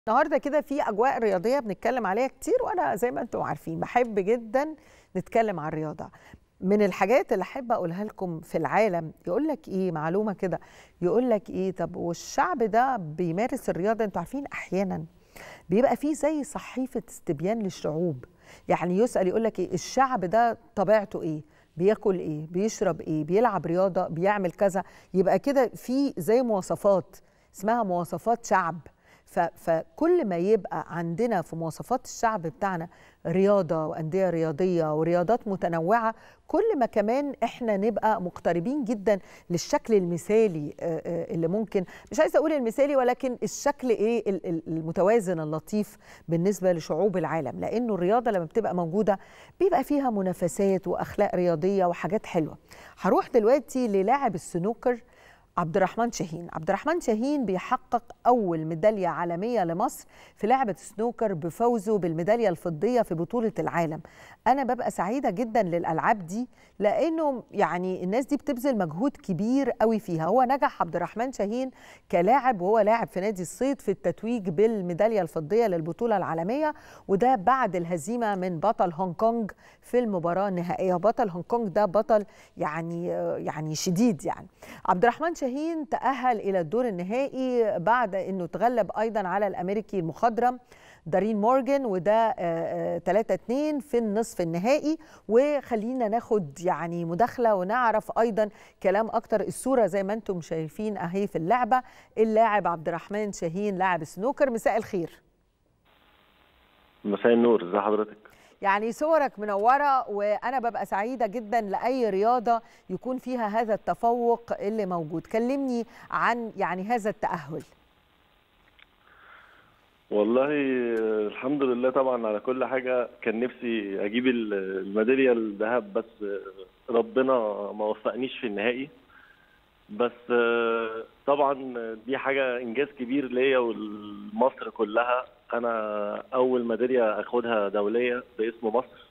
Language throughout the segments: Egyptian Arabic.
النهارده كده في اجواء رياضيه بنتكلم عليها كتير وانا زي ما انتم عارفين بحب جدا نتكلم عن الرياضه من الحاجات اللي احب اقولها لكم في العالم يقول لك ايه معلومه كده يقول لك ايه طب والشعب ده بيمارس الرياضه انتوا عارفين احيانا بيبقى فيه زي صحيفه استبيان للشعوب يعني يسال يقول لك ايه الشعب ده طبيعته ايه بياكل ايه بيشرب ايه بيلعب رياضه بيعمل كذا يبقى كده في زي مواصفات اسمها مواصفات شعب فكل ما يبقى عندنا في مواصفات الشعب بتاعنا رياضه وانديه رياضيه ورياضات متنوعه كل ما كمان احنا نبقى مقتربين جدا للشكل المثالي اللي ممكن مش عايزه اقول المثالي ولكن الشكل ايه المتوازن اللطيف بالنسبه لشعوب العالم لانه الرياضه لما بتبقى موجوده بيبقى فيها منافسات واخلاق رياضيه وحاجات حلوه هروح دلوقتي للاعب السنوكر عبد الرحمن شاهين عبد الرحمن شاهين بيحقق أول ميدالية عالمية لمصر في لعبة سنوكر بفوزه بالميدالية الفضية في بطولة العالم أنا ببقى سعيدة جدا للألعاب دي لأنه يعني الناس دي بتبذل مجهود كبير قوي فيها هو نجح عبد الرحمن شاهين كلاعب وهو لاعب في نادي الصيد في التتويج بالميدالية الفضية للبطولة العالمية وده بعد الهزيمة من بطل هونج كونج في المباراة النهائية بطل هونج كونج ده بطل يعني يعني شديد يعني عبد الرحمن شاهين تأهل إلى الدور النهائي بعد أنه تغلب أيضا على الأمريكي المخضرم دارين مورجان وده 3 2 في النصف النهائي وخلينا ناخد يعني مداخله ونعرف ايضا كلام اكتر الصوره زي ما انتم شايفين اهي في اللعبه اللاعب عبد الرحمن شاهين لاعب السنوكر مساء الخير مساء النور ازي حضرتك يعني صورك منوره وانا ببقى سعيده جدا لاي رياضه يكون فيها هذا التفوق اللي موجود كلمني عن يعني هذا التاهل والله الحمد لله طبعا على كل حاجه كان نفسي اجيب الميداليه الذهب بس ربنا ما وفقنيش في النهائي بس طبعا دي حاجه انجاز كبير ليا ولمصر كلها انا اول ميداليه اخدها دوليه باسم مصر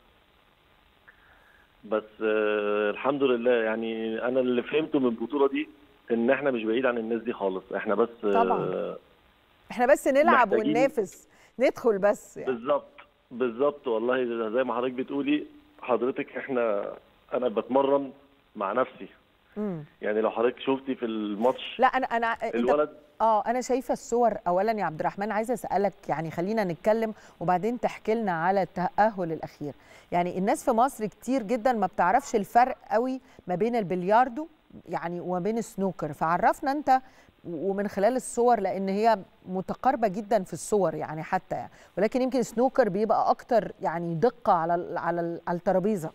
بس الحمد لله يعني انا اللي فهمته من البطوله دي ان احنا مش بعيد عن الناس دي خالص احنا بس طبعا احنا بس نلعب وننافس ندخل بس يعني. بالظبط بالظبط والله زي ما حضرتك بتقولي حضرتك احنا انا بتمرن مع نفسي مم. يعني لو حضرتك شفتي في الماتش لا انا انا الولد اه انا شايفه الصور اولا يا عبد الرحمن عايزه اسالك يعني خلينا نتكلم وبعدين تحكي لنا على التاهل الاخير يعني الناس في مصر كتير جدا ما بتعرفش الفرق قوي ما بين البلياردو يعني وما بين السنوكر فعرفنا انت ومن خلال الصور لان هي متقاربه جدا في الصور يعني حتى يعني ولكن يمكن سنوكر بيبقى اكتر يعني دقه على ال على ال على الترابيزه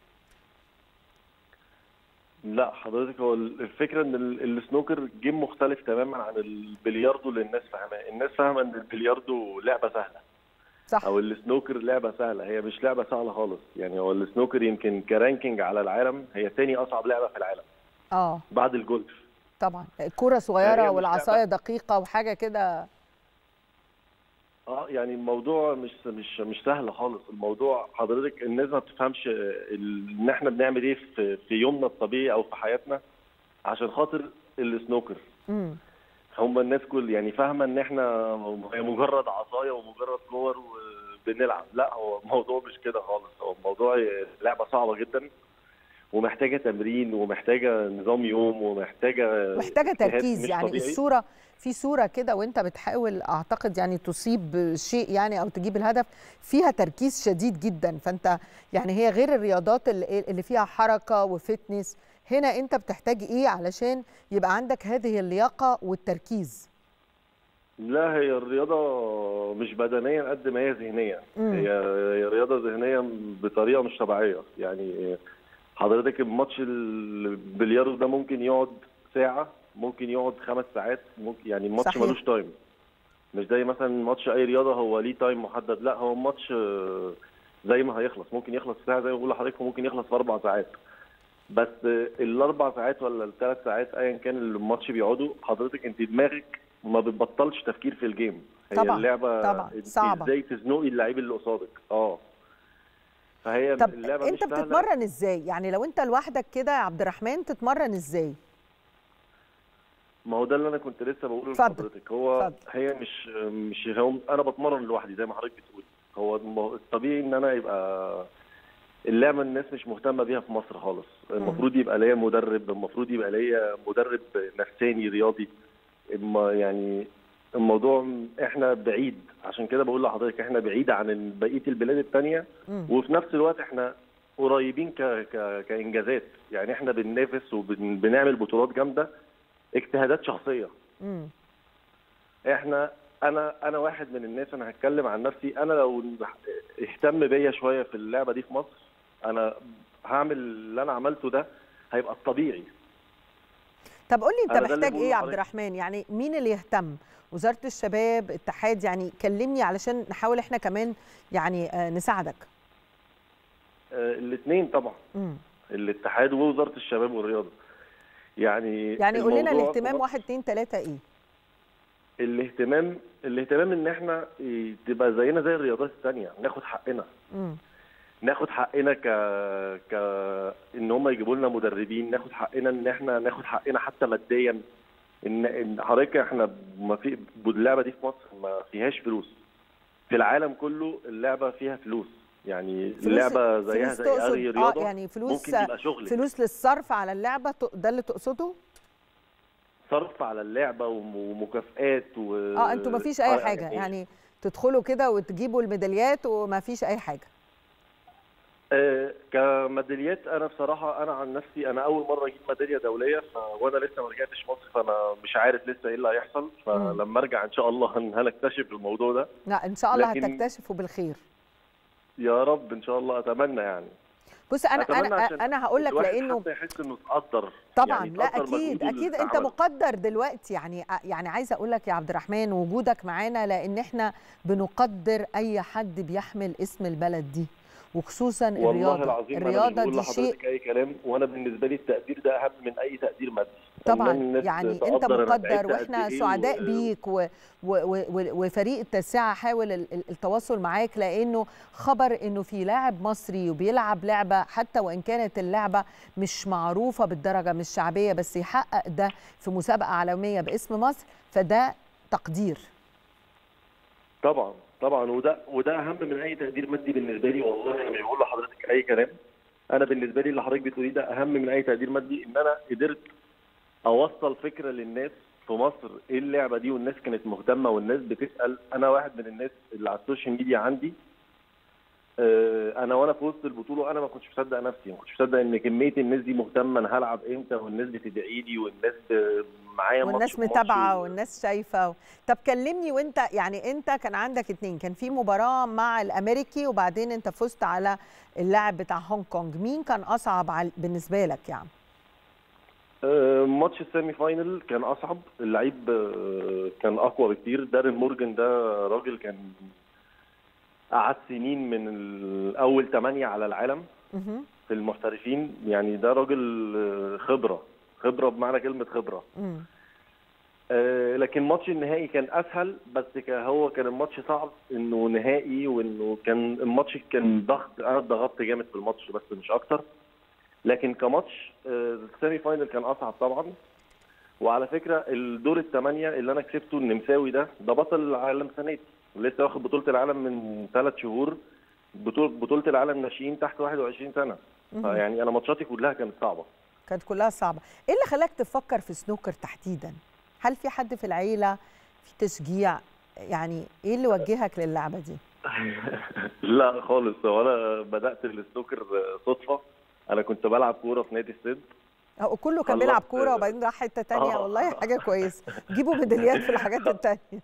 لا حضرتك هو الفكره ان السنوكر جيم مختلف تماما عن البلياردو اللي الناس فاهماه الناس فاهمه ان البلياردو لعبه سهله صح او السنوكر لعبه سهله هي مش لعبه سهله خالص يعني هو السنوكر يمكن كرانكينج على العالم هي ثاني اصعب لعبه في العالم اه بعد الجولف طبعا الكوره صغيره والعصايه دقيقه وحاجه كده اه يعني الموضوع مش مش مش سهل خالص الموضوع حضرتك الناس ما بتفهمش ان احنا بنعمل ايه في, في يومنا الطبيعي او في حياتنا عشان خاطر السنوكر امم هم الناس كل يعني فاهمه ان احنا هي مجرد عصايه ومجرد كور وبنلعب لا هو الموضوع مش كده خالص هو الموضوع لعبه صعبه جدا ومحتاجه تمرين ومحتاجه نظام يوم ومحتاجه محتاجه تركيز يعني طبيعي. الصوره في صوره كده وانت بتحاول اعتقد يعني تصيب شيء يعني او تجيب الهدف فيها تركيز شديد جدا فانت يعني هي غير الرياضات اللي فيها حركه وفتنس هنا انت بتحتاج ايه علشان يبقى عندك هذه اللياقه والتركيز لا هي الرياضه مش بدنيا قد ما هي ذهنيا هي هي رياضه ذهنيه بطريقه مش طبيعيه يعني حضرتك الماتش البلياردو ده ممكن يقعد ساعه ممكن يقعد خمس ساعات ممكن يعني الماتش ملوش تايم مش زي مثلا ماتش اي رياضه هو ليه تايم محدد لا هو الماتش زي ما هيخلص ممكن يخلص ساعه زي ما بقول لحضرتك وممكن يخلص في اربع ساعات بس الاربع ساعات ولا الثلاث ساعات ايا كان الماتش بيقعدوا حضرتك انت دماغك ما بتبطلش تفكير في الجيم هي طبعا اللعبه طبعا صعبه ازاي تزنقي اللعيب اللي قصادك اه فهي طب اللعبه انت مش سهلة. بتتمرن ازاي يعني لو انت لوحدك كده يا عبد الرحمن تتمرن ازاي ما هو ده اللي انا كنت لسه بقوله اتفضل. لحضرتك هو اتفضل. هي مش مش هو انا بتمرن لوحدي زي ما حضرتك بتقولي هو الم- الطبيعي ان انا يبقى اللعبه الناس مش مهتمه بيها في مصر خالص المفروض يبقى ليا مدرب المفروض يبقى ليا مدرب نفساني رياضي اما يعني الموضوع احنا بعيد عشان كده بقول لحضرتك احنا بعيد عن بقيه البلاد التانية مم. وفي نفس الوقت احنا قريبين ك... ك... كانجازات يعني احنا بننافس وبنعمل بطولات جامده اجتهادات شخصيه مم. احنا انا انا واحد من الناس انا هتكلم عن نفسي انا لو اهتم بيا شويه في اللعبه دي في مصر انا هعمل اللي انا عملته ده هيبقى الطبيعي طب قول لي أنا انت ده اللي محتاج بقوله ايه يا عبد لحضرتك. الرحمن يعني مين اللي يهتم وزاره الشباب اتحاد يعني كلمني علشان نحاول احنا كمان يعني آه، نساعدك الاثنين طبعا مم. الاتحاد ووزاره الشباب والرياضه يعني يعني قول لنا الموضوع الاهتمام في واحد اتنين تلاته ايه الاهتمام الاهتمام ان احنا إيه، تبقى زينا زي الرياضات الثانيه ناخد حقنا مم. ناخد حقنا ك ك ان هم يجيبوا لنا مدربين ناخد حقنا ان احنا ناخد حقنا حتى ماديا ان ان حضرتك احنا ما في اللعبه دي في مصر ما فيهاش فلوس في العالم كله اللعبه فيها فلوس يعني فلوس- اللعبه زيها فلوس زي تقصد- اي اه رياضه يعني فلوس ممكن يبقى شغل فلوس للصرف على اللعبه ت- ده اللي تقصده صرف على اللعبه وم- ومكافآت و اه انتوا ما فيش اي حاجه يعني تدخلوا كده وتجيبوا الميداليات وما فيش اي حاجه آه، كميداليات انا بصراحه انا عن نفسي انا اول مره اجيب ميداليه دوليه ف... وانا لسه ما رجعتش مصر فانا مش عارف لسه ايه اللي هيحصل فلما ارجع ان شاء الله هن- هنكتشف الموضوع ده لا ان شاء الله لكن- هتكتشفوا بالخير يا رب ان شاء الله اتمنى يعني بص انا أتمنى انا عشان انا هقول لك الواحد لانه حتى يحس انه اتقدر طبعا يعني لا اتقدر اكيد مجهوده اكيد اللي انت اتعمل. مقدر دلوقتي يعني يعني عايزه اقول لك يا عبد الرحمن وجودك معانا لان احنا بنقدر اي حد بيحمل اسم البلد دي وخصوصا والله الرياضه العظيم الرياضه انا مش دي بقول شيء لحضرتك اي كلام وانا بالنسبه لي التقدير ده اهم من اي تقدير مادي طبعا إن الناس يعني انت تقدر أنا مقدر تعبت واحنا قد إيه سعداء و- بيك و و و وفريق التاسعه حاول ال- ال- التواصل معاك لانه خبر انه في لاعب مصري وبيلعب لعبه حتى وان كانت اللعبه مش معروفه بالدرجه مش شعبيه بس يحقق ده في مسابقه عالميه باسم مصر فده تقدير طبعا طبعا وده وده اهم من اي تقدير مادي بالنسبه لي والله انا مش بقول لحضرتك اي كلام انا بالنسبه لي اللي حضرتك بتقوليه ده اهم من اي تقدير مادي ان انا قدرت اوصل فكره للناس في مصر ايه اللعبه دي والناس كانت مهتمه والناس بتسال انا واحد من الناس اللي على السوشيال ميديا عندي آه، انا وانا في وسط البطوله انا ما كنتش مصدق نفسي ما كنتش مصدق ان كميه الناس دي مهتمه انا هلعب امتى والناس بتدعي لي والناس ب- معايا ماتش والناس بماتش متابعه و- والناس شايفه و... طب كلمني وانت يعني انت كان عندك اتنين كان في مباراه مع الامريكي وبعدين انت فزت على اللاعب بتاع هونج كونج مين كان اصعب على... بالنسبه لك يعني آه، ماتش السيمي فاينل كان اصعب اللعيب آه، كان اقوى بكتير دارين مورجان ده راجل كان قعد سنين من ال- اول ثمانية على العالم مهم. في المحترفين يعني ده راجل آه، خبرة خبرة بمعنى كلمة خبرة مم. آه، لكن ماتش النهائي كان اسهل بس ك- هو كان الماتش صعب انه نهائي وانه كان الماتش كان ضغط انا ضغطت جامد في الماتش بس مش اكتر لكن كماتش آه، السيمي فاينل كان اصعب طبعا وعلى فكره الدور الثمانيه اللي انا كسبته النمساوي ده ده بطل العالم سنه دي لسه واخد بطوله العالم من ثلاث شهور بطوله بطوله العالم ناشئين تحت 21 سنه مهم. يعني انا ماتشاتي كلها كانت صعبه كانت كلها صعبه ايه اللي خلاك تفكر في سنوكر تحديدا هل في حد في العيله في تشجيع يعني ايه اللي وجهك للعبه دي لا خالص هو انا بدات السنوكر صدفه انا كنت بلعب كوره في نادي السد هو كله كان خلصت- بيلعب كوره وبعدين راح حته تانية آه. والله حاجه كويسه جيبوا ميداليات في الحاجات التانية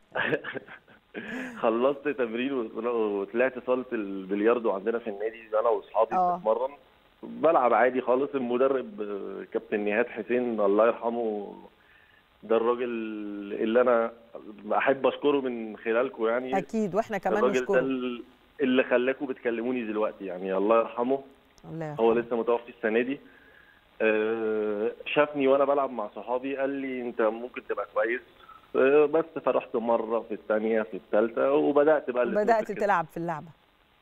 خلصت تمرين وطلعت صاله البلياردو عندنا في النادي انا واصحابي آه. بنتمرن بلعب عادي خالص المدرب آه، كابتن نهاد حسين الله يرحمه ده الراجل اللي انا احب اشكره من خلالكم يعني اكيد واحنا كمان الراجل ده نشكره ال- اللي خلاكم بتكلموني دلوقتي يعني الله يرحمه الله هو يرحمه. لسه متوفي السنه دي آه، شافني وانا بلعب مع صحابي قال لي انت ممكن تبقى كويس آه، بس فرحت مره في الثانيه في الثالثه وبدات بقى بدات السنوكر كده. تلعب في اللعبه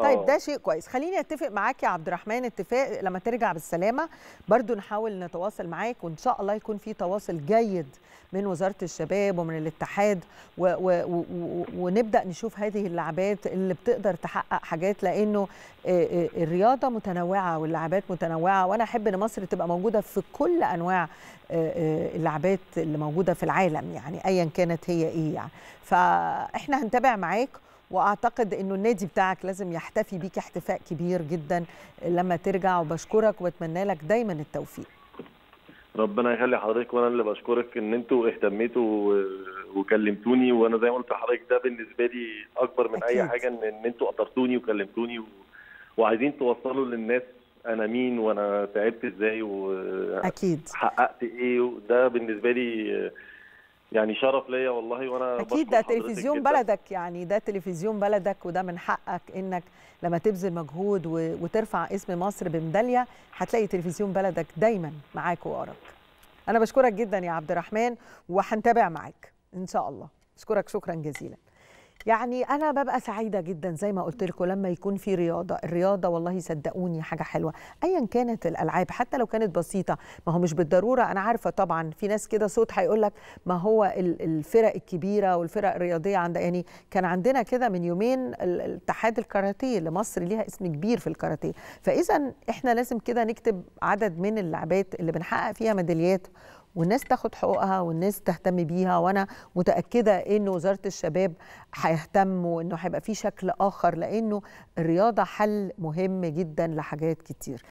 طيب ده شيء كويس خليني اتفق معاك يا عبد الرحمن اتفاق لما ترجع بالسلامه برضو نحاول نتواصل معاك وان شاء الله يكون في تواصل جيد من وزاره الشباب ومن الاتحاد و و و ونبدا نشوف هذه اللعبات اللي بتقدر تحقق حاجات لانه الرياضه متنوعه واللعبات متنوعه وانا احب ان مصر تبقى موجوده في كل انواع اللعبات اللي موجوده في العالم يعني ايا كانت هي ايه يعني فاحنا هنتابع معاك واعتقد انه النادي بتاعك لازم يحتفي بيك احتفاء كبير جدا لما ترجع وبشكرك وبتمنى لك دايما التوفيق ربنا يخلي حضرتك وانا اللي بشكرك ان انتوا اهتميتوا وكلمتوني وانا زي ما قلت لحضرتك ده بالنسبه لي اكبر من أكيد. اي حاجه ان, إن انتوا قدرتوني وكلمتوني و... وعايزين توصلوا للناس انا مين وانا تعبت ازاي واكيد حققت ايه وده بالنسبه لي يعني شرف ليا والله وانا اكيد ده تلفزيون جداً. بلدك يعني ده تلفزيون بلدك وده من حقك انك لما تبذل مجهود وترفع اسم مصر بميداليه هتلاقي تلفزيون بلدك دايما معاك ووراك انا بشكرك جدا يا عبد الرحمن وهنتابع معاك ان شاء الله بشكرك شكرا جزيلا يعني انا ببقى سعيده جدا زي ما قلت لكم لما يكون في رياضه الرياضه والله صدقوني حاجه حلوه ايا كانت الالعاب حتى لو كانت بسيطه ما هو مش بالضروره انا عارفه طبعا في ناس كده صوت هيقول لك ما هو الفرق الكبيره والفرق الرياضيه عند يعني كان عندنا كده من يومين الاتحاد الكاراتيه اللي مصر ليها اسم كبير في الكاراتيه فاذا احنا لازم كده نكتب عدد من اللعبات اللي بنحقق فيها ميداليات والناس تاخد حقوقها والناس تهتم بيها وانا متاكده ان وزاره الشباب هيهتم وانه هيبقى في شكل اخر لانه الرياضه حل مهم جدا لحاجات كتير